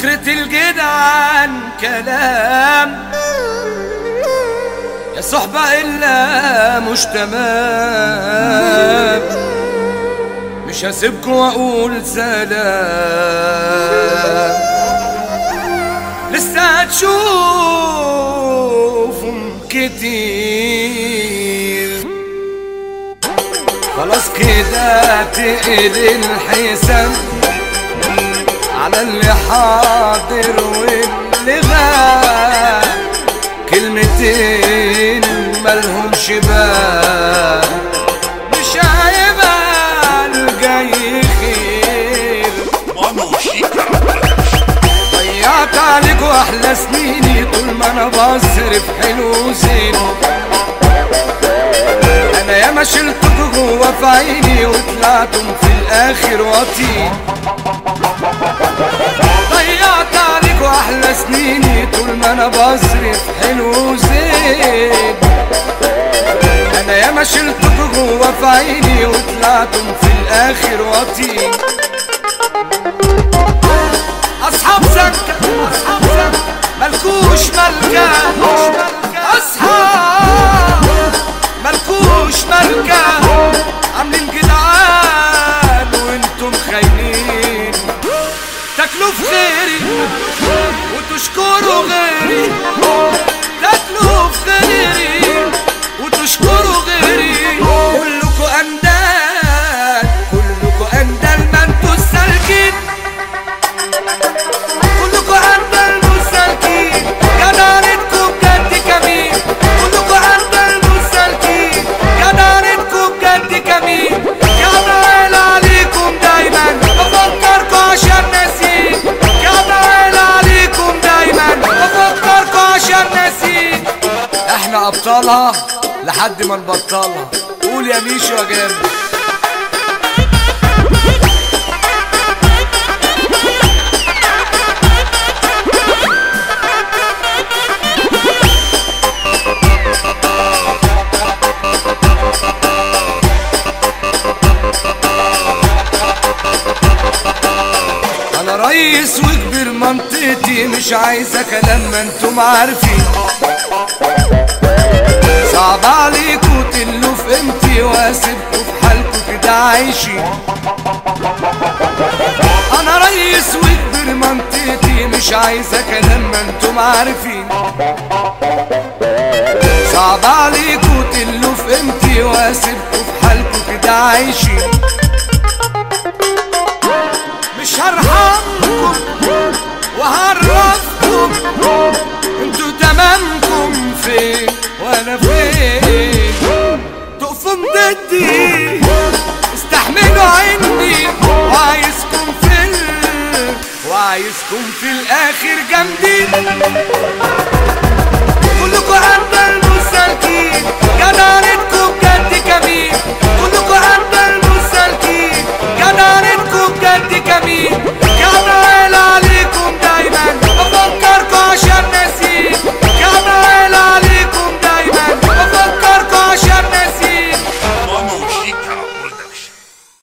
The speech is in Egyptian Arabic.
كترة الجدعان كلام يا صحبة إلا مش تمام مش هسيبكوا وأقول سلام لسه هتشوفهم كتير خلاص كده تقل الحساب على اللي حاضر واللي غاب كلمتين ملهمش بال مش هيبقى الجاي خير ضيعت عليكوا احلى سنيني طول ما انا بصرف حلو وزين انا ياما شلتكوا جوا في عيني وطلعتم في الاخر واطين ضيعت عليكوا احلى سنيني طول ما انا بصرف حلو وزين انا ياما شلتكوا جوا في عيني وطلعتم في الاخر واطين اصحاب سكة اصحاب سكة ملكوش ملكة اصحاب ملكوش ملكة عاملين جدعان وانتم خاينين تاكلوا في غيري وتشكروا غيري تاكلوا في غيري وتشكروا غيري كلكوا اندال كلكوا اندال ما انتوا السالكين كلكوا اندال مسالكين جدعنتكوا بجد كمين كلكوا اندال مسالكين جدعنتكوا بجد كمين جدعان عليكم دايما بفكركوا عشان ناسين جدعان عليكم دايما بفكركوا عشان ناسين احنا ابطالها لحد ما نبطلها قول يا ميشو يا جامد انا رئيس وكبير منطقتي مش عايزة كلام ما انتم عارفين صعب عليكوا تلوا في قيمتي واسيبكوا في حالكوا كده عايشين انا رئيس وكبير منطقتي مش عايزة كلام ما انتم عارفين صعب عليكوا تلوا في قيمتي واسيبكوا في حالكوا كده عايشين مش هرحمكم وهعرفكم انتوا تمامكم فين وانا فين تقفوا ضدي استحملوا عندي وعايزكم في ال... وعايزكم في الاخر جامدين كلكوا افضل مسالكين جدعنتكوا بجد كمين كلكوا افضل مسالكين جدعنتكوا بجد